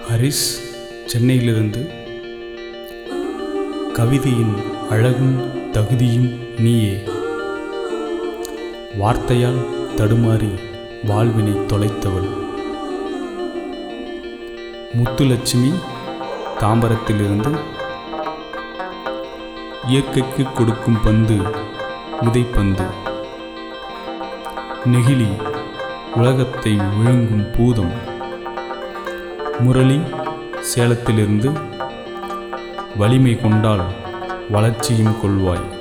ஹரிஸ் சென்னையிலிருந்து கவிதையின் அழகும் தகுதியும் நீயே வார்த்தையால் தடுமாறி வாழ்வினை தொலைத்தவள் முத்துலட்சுமி தாம்பரத்திலிருந்து இயற்கைக்கு கொடுக்கும் பந்து விதைப்பந்து நெகிழி உலகத்தை விழுங்கும் பூதம் முரளி சேலத்திலிருந்து வலிமை கொண்டால் வளர்ச்சியும் கொள்வாய்